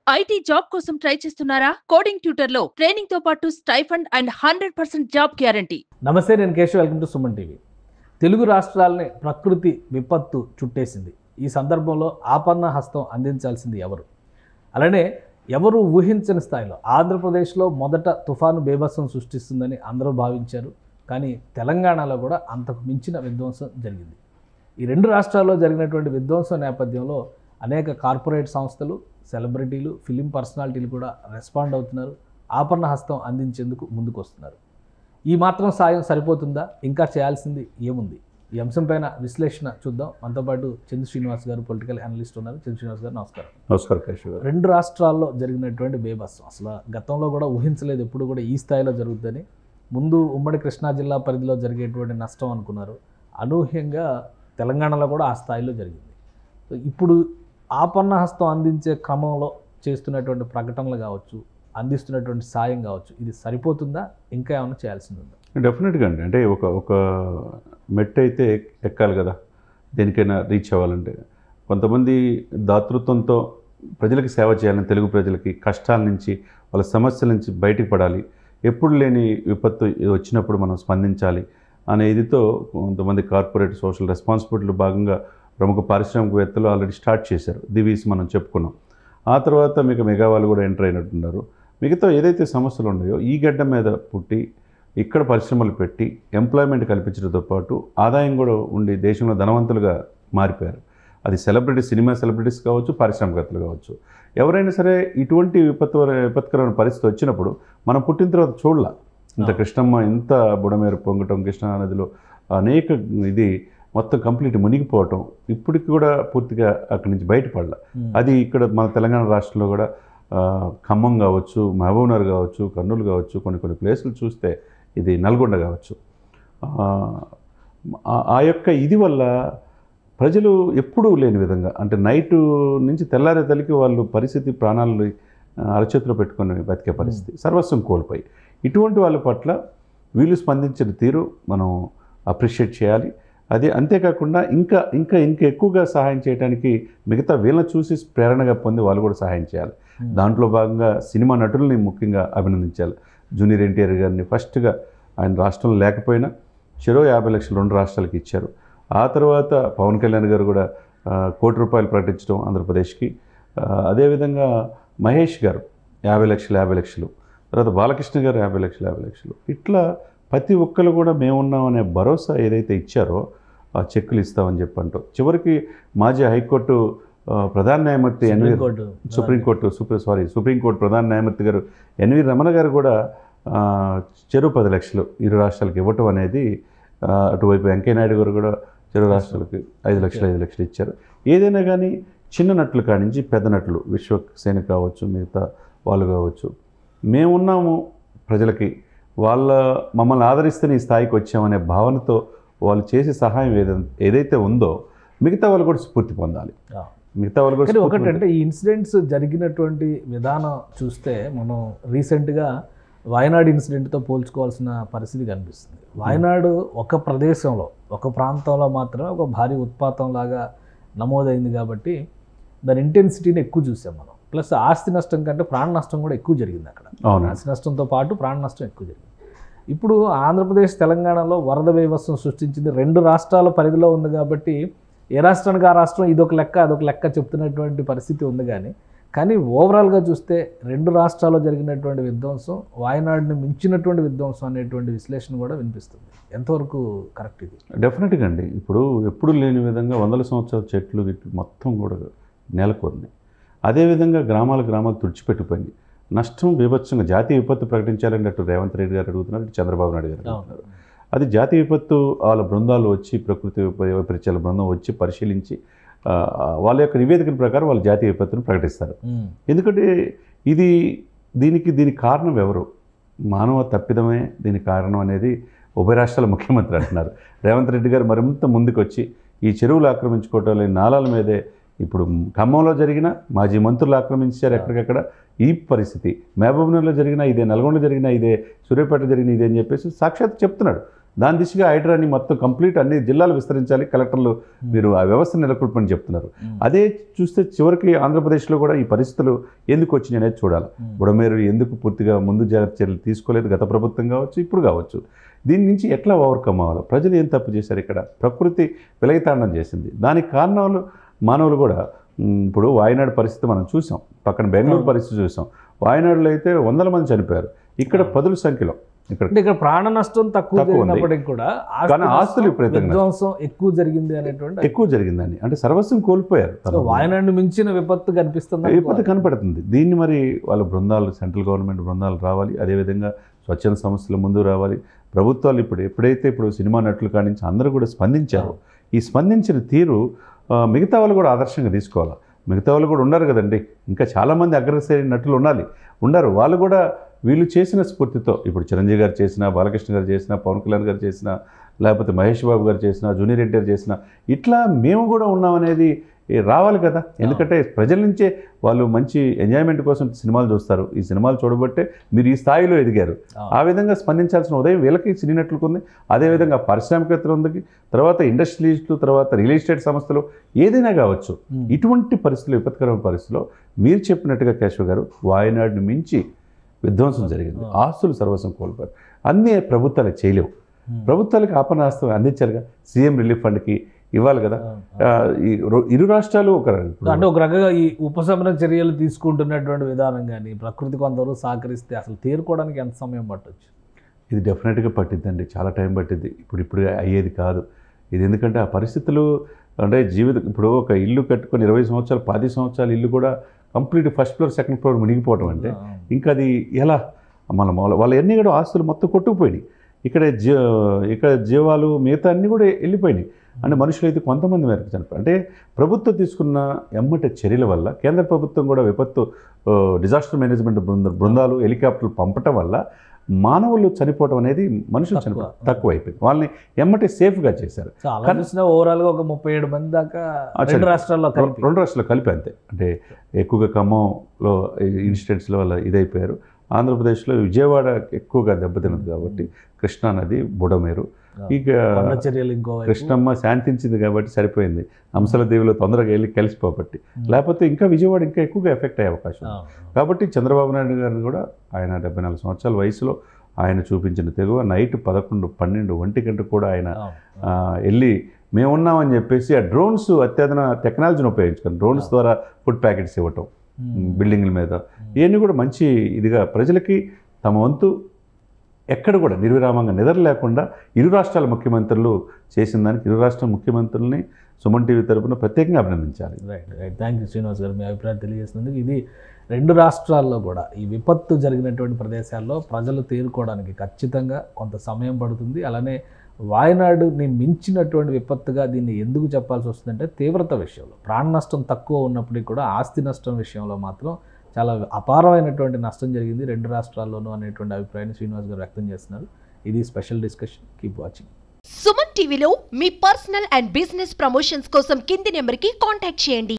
IT job కోసం try చేస్తున్నారా coding tutor లో ట్రైనింగ్ తో పాటు stipend and hundred percent job guarantee నమస్తే నేను Keshav welcome to Suman TV Telugu రాష్ట్రాలని ప్రకృతి విపత్తు చుట్టేసింది ఈ సందర్భంలో ఆపన్న హస్తం అందించాల్సింది ఎవరు అలానే ఎవరు ఊహించని స్థాయిలో ఆంధ్రప్రదేశ్లో మొదట తుఫాను బేభత్సం సృష్టిస్తుందని అందరూ భావించారు కానీ తెలంగాణలో కూడా అంతకు మించిన విధ్వంసం జరిగింది ఈ రెండు రాష్ట్రాల్లో జరిగినటువంటి విధ్వంసం నేపథ్యంలో అనేక కార్పొరేట్ సంస్థలు సెలబ్రిటీలు ఫిలిం పర్సనాలిటీలు కూడా రెస్పాండ్ అవుతున్నారు ఆపన్న హస్తం అందించేందుకు ముందుకు వస్తున్నారు ఈ మాత్రం సాయం సరిపోతుందా ఇంకా చేయాల్సింది ఏముంది ఈ అంశం పైన విశ్లేషణ చూద్దాం మనతో పాటు చంద్ర శ్రీనివాస్ గారు పొలిటికల్ అనలిస్ట్ ఉన్నారు చంద్ర శ్రీనివాస్ గారు నమస్కారం నమస్కారం కేశవ్ గారు రెండు రాష్ట్రాల్లో జరిగినటువంటి బేబస్సం అసలు గతంలో కూడా ఊహించలేదు ఎప్పుడు కూడా ఈ స్థాయిలో జరుగుతుందని ముందు ఉమ్మడి కృష్ణా జిల్లా పరిధిలో జరిగేటువంటి నష్టం అనుకున్నారు అనూహ్యంగా తెలంగాణలో కూడా ఆ స్థాయిలో జరిగింది సో ఇప్పుడు ఆపన్న హస్తం అందించే క్రమంలో చేస్తున్నటువంటి ప్రకటనలు కావచ్చు అందిస్తున్నటువంటి సాయం కావచ్చు ఇది సరిపోతుందా ఇంకా ఏమైనా చేయాల్సింది ఉందా డెఫినెట్గా అండి అంటే ఒక ఒక మెట్ అయితే ఎక్కాలి కదా దేనికైనా రీచ్ అవ్వాలంటే కొంతమంది దాతృత్వంతో ప్రజలకు సేవ చేయాలని తెలుగు ప్రజలకి కష్టాల నుంచి వాళ్ళ సమస్యల నుంచి బయటికి పడాలి ఎప్పుడు లేని విపత్తు ఇది వచ్చినప్పుడు మనం స్పందించాలి అనే ఇదితో కొంతమంది కార్పొరేట్ సోషల్ రెస్పాన్సిబిలిటీలో భాగంగా ప్రముఖ పారిశ్రామికవేత్తలు ఆల్రెడీ స్టార్ట్ చేశారు దివీస్ మనం చెప్పుకున్నాం ఆ తర్వాత మీకు మెగా వాళ్ళు కూడా ఎంటర్ అయినట్టున్నారు మిగతా ఏదైతే సమస్యలు ఉన్నాయో ఈ గడ్డ మీద పుట్టి ఇక్కడ పరిశ్రమలు పెట్టి ఎంప్లాయ్మెంట్ కల్పించడంతో పాటు ఆదాయం కూడా ఉండి దేశంలో ధనవంతులుగా మారిపోయారు అది సెలబ్రిటీ సినిమా సెలబ్రిటీస్ కావచ్చు పారిశ్రామికవేత్తలు కావచ్చు ఎవరైనా సరే ఇటువంటి విపత్తు విపత్కరమైన పరిస్థితి వచ్చినప్పుడు మనం పుట్టిన తర్వాత చూడాల ఇంత కృష్ణమ్మ ఇంత బుడమేరు పొంగటం కృష్ణా నదిలో అనేక ఇది మొత్తం కంప్లీట్ మునిగిపోవటం ఇప్పటికి కూడా పూర్తిగా అక్కడి నుంచి బయటపడాల అది ఇక్కడ మన తెలంగాణ రాష్ట్రంలో కూడా ఆ, ఖమ్మం కావచ్చు మహబూబ్నగర్ కావచ్చు కర్నూలు కావచ్చు కొన్ని కొన్ని ప్లేసులు చూస్తే ఇది నల్గొండ కావచ్చు ఆ, ఆ- ఆ యొక్క ఇది వల్ల ప్రజలు ఎప్పుడూ లేని విధంగా అంటే నైటు నుంచి తెల్లారే తల్లికి వాళ్ళు పరిస్థితి ప్రాణాలు ఆ, అరచేతిలో పెట్టుకొని బతికే పరిస్థితి సర్వస్వం కోల్పోయి ఇటువంటి వాళ్ళ పట్ల వీళ్ళు స్పందించిన తీరు మనం అప్రిషియేట్ చేయాలి అదే అంతేకాకుండా ఇంకా ఇంకా ఇంకా ఎక్కువగా సహాయం చేయడానికి మిగతా వీళ్ళని చూసి ప్రేరణగా పొంది వాళ్ళు కూడా సహాయం చేయాలి దాంట్లో భాగంగా సినిమా నటుల్ని ముఖ్యంగా అభినందించాలి జూనియర్ ఎన్టీఆర్ గారిని ఫస్ట్గా ఆయన రాష్ట్రంలో లేకపోయినా చెరో యాభై లక్షలు రెండు రాష్ట్రాలకి ఇచ్చారు ఆ తర్వాత పవన్ కళ్యాణ్ గారు కూడా ఆ, కోటి రూపాయలు ప్రకటించడం ఆంధ్రప్రదేశ్కి ఆ, అదేవిధంగా మహేష్ గారు యాభై లక్షలు యాభై లక్షలు తర్వాత బాలకృష్ణ గారు యాభై లక్షలు యాభై లక్షలు ఇట్లా ప్రతి ఒక్కరు కూడా మేమున్నాం అనే భరోసా ఏదైతే ఇచ్చారో ఆ చెక్కులు ఇస్తామని చెప్పి అంటూ చివరికి మాజీ హైకోర్టు ఆ, ప్రధాన న్యాయమూర్తి N V supreme court supreme court super sorry supreme court ప్రధాన న్యాయమూర్తి గారు ఎన్వి రమణ గారు కూడా ఆ, చెరువు పది లక్షలు ఇరు రాష్ట్రాలకు ఇవ్వటం అనేది ఆ, అటువైపు వెంకయ్యనాయుడు గారు కూడా చెరువు రాష్ట్రాలకు ఐదు లక్షలు ఐదు లక్షలు ఇచ్చారు ఏదైనా కానీ చిన్న నటులు కానించి పెద్ద నటులు విశ్వసేన కావచ్చు మిగతా వాళ్ళు కావచ్చు మేమున్నాము ప్రజలకి వాళ్ళ మమ్మల్ని ఆదరిస్తేనే ఈ స్థాయికి వచ్చామనే భావనతో వాళ్ళు చేసే సహాయం ఏదైతే ఏదైతే ఉందో మిగతా వాళ్ళు కూడా స్ఫూర్తి పొందాలి ఆ. మిగతా వాళ్ళు కూడా కానీ స్ఫూర్తి ఒకటంటే ఈ ఇన్సిడెంట్స్ జరిగినటువంటి విధానం చూస్తే మనం రీసెంట్గా వాయనాడు ఇన్సిడెంట్తో పోల్చుకోవాల్సిన పరిస్థితి కనిపిస్తుంది వాయనాడు ఒక ప్రదేశంలో ఒక ప్రాంతంలో మాత్రమే ఒక భారీ ఉత్పాతం లాగా నమోదైంది కాబట్టి దాని ఇంటెన్సిటీని ఎక్కువ చూసాం మనం ప్లస్ ఆస్తి నష్టం కంటే ప్రాణ నష్టం కూడా ఎక్కువ జరిగింది అక్కడ అవును ఆస్తి నష్టంతో పాటు ప్రాణ నష్టం ఎక్కువ జరిగింది ఇప్పుడు ఆంధ్రప్రదేశ్ తెలంగాణలో వరద బీభత్సం సృష్టించింది రెండు రాష్ట్రాల పరిధిలో ఉంది కాబట్టి ఏ రాష్ట్రానికి ఆ రాష్ట్రం ఇదొక లెక్క అదొక లెక్క చెప్తున్నటువంటి పరిస్థితి ఉంది కానీ కానీ ఓవరాల్గా చూస్తే రెండు రాష్ట్రాల్లో జరిగినటువంటి విధ్వంసం వాయనాడుని మించినటువంటి విధ్వంసం అనేటువంటి విశ్లేషణ కూడా వినిపిస్తుంది ఎంతవరకు కరెక్ట్ ఇది డెఫినెట్గా అండి ఇప్పుడు ఎప్పుడు లేని విధంగా వందల సంవత్సరాల చెట్లు గిట్లు మొత్తం కూడా నెలకొంది అదేవిధంగా గ్రామాల గ్రామాలు తుడిచిపెట్టిపోయింది నష్టం బీభత్సంగా జాతీయ విపత్తు ప్రకటించాలని అటు రేవంత్ రెడ్డి గారు అడుగుతున్నారు ఇటు చంద్రబాబు నాయుడు గారు అడుగుతున్నారు అది జాతీయ విపత్తు వాళ్ళ బృందాలు వచ్చి ప్రకృతి విప- వైపరీత్యాల బృందం వచ్చి పరిశీలించి ఆ, వాళ్ళ యొక్క నివేదికల ప్రకారం వాళ్ళు జాతీయ విపత్తును ప్రకటిస్తారు ఉమ్, ఎందుకంటే ఇది దీనికి దీనికి కారణం ఎవరు మానవ తప్పిదమే దీనికి కారణం అనేది ఉభయ రాష్ట్రాల ముఖ్యమంత్రి అంటున్నారు రేవంత్ రెడ్డి గారు మరింత ముందుకొచ్చి ఈ చెరువులు ఆక్రమించుకోవటం ఈ నాలాల మీదే ఇప్పుడు ఖమ్మంలో జరిగిన మాజీ మంత్రులు ఆక్రమించారు ఎక్కడికక్కడ ఈ పరిస్థితి మహబూబ్నగర్లో జరిగిన ఇదే నల్గొండ జరిగిన ఇదే సూర్యాపేట జరిగిన ఇదే అని చెప్పేసి సాక్షాత్ చెప్తున్నాడు దాని దిశగా హైడ్రాని మొత్తం కంప్లీట్ అన్ని జిల్లాలు విస్తరించాలి కలెక్టర్లు మీరు ఆ వ్యవస్థ నెలకొల్పని చెప్తున్నారు ఉమ్. అదే చూస్తే చివరికి ఆంధ్రప్రదేశ్లో కూడా ఈ పరిస్థితులు ఎందుకు వచ్చినాయి అనేది చూడాలి ఉమ్. బుడమేరు ఎందుకు పూర్తిగా ముందు జాగ్రత్త చర్యలు తీసుకోలేదు గత ప్రభుత్వం కావచ్చు ఇప్పుడు కావచ్చు దీని నుంచి ఎట్లా ఓవర్కమ్ అవ్వాలి ప్రజలు ఏం తప్పు చేశారు ఇక్కడ ప్రకృతి విలయతాండం చేసింది దానికి కారణాలు మానవులు కూడా ఉమ్, ఇప్పుడు వాయనాడు పరిస్థితి మనం చూసాం పక్కన బెంగళూరు అవును. పరిస్థితి చూసాం వాయనాడులో అయితే వందల మంది చనిపోయారు ఇక్కడ అవును. పదుల సంఖ్యలో ఇక్కడ అంటే ఇక్కడ ప్రాణ నష్టం తక్కువ తక్కువ ఉంది. జరిగినప్పటికీ కూడా ఆస్తి కానీ ఆస్తులు నష్టం, విపరీతంగా విధ్వంసం ఎక్కువ జరిగింది అనేటువంటి ఎక్కువ జరిగిందండి అంటే సర్వస్వం కోల్పోయారు సో వాయనాడు మించిన విపత్తు కనిపిస్తుంది విపత్తు కనపడుతుంది దీన్ని మరి వాళ్ళ బృందాలు సెంట్రల్ గవర్నమెంట్ బృందాలు రావాలి అదేవిధంగా స్వచ్ఛంద సంస్థలు ముందు రావాలి ప్రభుత్వాలు ఇప్పుడు ఎప్పుడైతే ఇప్పుడు సినిమా నటులు కాడి నుంచి అందరూ కూడా స్పందించారు ఈ స్పందించిన తీరు ఆ, మిగతా వాళ్ళు కూడా ఆదర్శంగా తీసుకోవాలి మిగతా వాళ్ళు కూడా ఉన్నారు కదండి ఇంకా చాలామంది అగ్రశ్రేణి నటులు ఉండాలి ఉన్నారు వాళ్ళు కూడా వీళ్ళు చేసిన స్ఫూర్తితో ఇప్పుడు చిరంజీవి గారు చేసిన బాలకృష్ణ గారు చేసిన పవన్ కళ్యాణ్ గారు చేసిన లేకపోతే మహేష్ బాబు గారు చేసిన జూనియర్ ఎన్టీఆర్ చేసిన ఇట్లా మేము కూడా ఉన్నామనేది ఏ, రావాలి కదా ఎందుకంటే ప్రజల నుంచే వాళ్ళు మంచి ఎంజాయ్మెంట్ కోసం సినిమాలు చూస్తారు ఈ సినిమాలు చూడబట్టే మీరు ఈ స్థాయిలో ఎదిగారు ఆ విధంగా స్పందించాల్సిన ఉదయం వీళ్ళకి సినీ నటులకు ఉంది అదేవిధంగా పారిశ్రామికవేత్తలు ఉంది తర్వాత ఇండస్ట్రియలిస్టులు తర్వాత రియల్ ఎస్టేట్ సంస్థలు ఏదైనా కావచ్చు ఇటువంటి పరిస్థితులు విపత్కరమైన పరిస్థితుల్లో మీరు చెప్పినట్టుగా కేశవ్ గారు వాయనాడుని మించి విధ్వంసం జరిగింది ఆ. ఆస్తులు సర్వస్వం కోల్పోయారు అన్నీ ప్రభుత్వాలు చేయలేవు ప్రభుత్వాలకు ఆపనాస్తం అందించారుగా సీఎం రిలీఫ్ ఫండ్కి ఇవ్వాలి కదా ఆ, ఈ రో- ఇరు రాష్ట్రాలు ఒక ఇప్పుడు అంటే ఒక రకంగా ఈ ఉపశమన చర్యలు తీసుకుంటున్నటువంటి విధానం కానీ ప్రకృతి కొంతవరకు సహకరిస్తే అసలు తేరుకోవడానికి ఎంత సమయం పట్టొచ్చు ఇది డెఫినెట్గా పట్టిద్దండి చాలా టైం పట్టిద్ది ఇప్పుడు ఇప్పుడు అయ్యేది కాదు ఇది ఎందుకంటే ఆ పరిస్థితులు అంటే జీవితం ఇప్పుడు ఒక ఇల్లు కట్టుకొని ఇరవై సంవత్సరాలు పది సంవత్సరాలు ఇల్లు కూడా complete first floor second floor మునిగిపోవడం అంటే ఇంకా అది ఎలా మన వాళ్ళ వాళ్ళ అన్నీ కూడా ఆస్తులు మొత్తం కొట్టుకుపోయినాయి ఇక్కడ జీ ఇక్కడ జీవాలు మిగతా అన్నీ కూడా వెళ్ళిపోయినాయి అంటే మనుషులు అయితే కొంతమంది మేరకు చనిపోయారు అంటే ప్రభుత్వం తీసుకున్న ఎమ్మట చర్యల వల్ల కేంద్ర ప్రభుత్వం కూడా విపత్తు డిజాస్టర్ మేనేజ్మెంట్ బృంద బృందాలు హెలికాప్టర్లు పంపటం వల్ల మానవులు చనిపోవడం అనేది మనుషులు తక్కువ. చనిపోవడం తక్కువ అయిపోయింది వాళ్ళని ఎమ్మటే సేఫ్గా చేశారు సో అలా కానీ- చూసినా ఓవరాల్గా ఒక ముప్పై ఏడు మంది దాకా ఆ, రెండు చనిపోయారు. రాష్ట్రాల్లో కలిపి రెండు రాష్ట్రాలు కలిపి అంతే అంటే ఎక్కువగా ఖమ్మంలో ఇన్సిడెంట్స్లో వల్ల ఇదైపోయారు ఆంధ్రప్రదేశ్లో విజయవాడ ఎక్కువగా దెబ్బతిన్నది కాబట్టి కృష్ణా నది బుడమేరు ఇక కొండ చర్యలు ఇంకోవైపు కృష్ణమ్మ శాంతించింది కాబట్టి సరిపోయింది హంసల దేవిలో తొందరగా వెళ్ళి కలిసిపోబట్టి లేకపోతే ఇంకా విజయవాడ ఇంకా ఎక్కువగా ఎఫెక్ట్ అయ్యే అవకాశం ఉంది. అవును. కాబట్టి చంద్రబాబు నాయుడు గారిని కూడా ఆయన డెబ్బై నాలుగు సంవత్సరాల వయసులో ఆయన చూపించిన తెగువ నైట్ పదకొండు పన్నెండు ఒంటి గంట కూడా ఆయన అవును. ఆ, వెళ్ళి మేమున్నామని చెప్పేసి ఆ డ్రోన్స్ అత్యధున టెక్నాలజీని ఉపయోగించుకొని డ్రోన్స్ ద్వారా ఫుడ్ ప్యాకెట్స్ ఇవ్వటం ఉమ్. బిల్డింగ్ల మీద ఇవన్నీ కూడా మంచి ఇదిగా ప్రజలకి తమ వంతు ఎక్కడ కూడా నిర్విరామంగా నిద్ర లేకుండా ఇరు రాష్ట్రాల ముఖ్యమంత్రులు చేసిన దానికి ఇరు రాష్ట్రాల ముఖ్యమంత్రుల్ని సుమన్ టీవీ తరపున ప్రత్యేకంగా అభినందించాలి right right thank you Srinivas గారు మీ అభిప్రాయం తెలియజేసినందుకు ఇది రెండు రాష్ట్రాల్లో కూడా ఈ విపత్తు జరిగినటువంటి ప్రదేశాల్లో ప్రజలు తేరుకోవడానికి ఖచ్చితంగా కొంత సమయం పడుతుంది అలానే వాయనాడుని మించినటువంటి విపత్తుగా దీన్ని ఎందుకు చెప్పాల్సి వస్తుందంటే తీవ్రత విషయంలో ప్రాణ నష్టం తక్కువ ఉన్నప్పటికీ కూడా ఆస్తి నష్టం విషయంలో మాత్రం చాలా అపారమైనటువంటి నష్టం జరిగింది రెండు రాష్ట్రాల్లోనూ అనేటువంటి అభిప్రాయాన్ని శ్రీనివాస్ గారు వ్యక్తం చేస్తున్నారు ఇది special discussion keep watching Suman టీవీలో మీ పర్సనల్ అండ్ బిజినెస్ ప్రమోషన్స్ కోసం కింది నెంబర్కి కాంటాక్ట్ చేయండి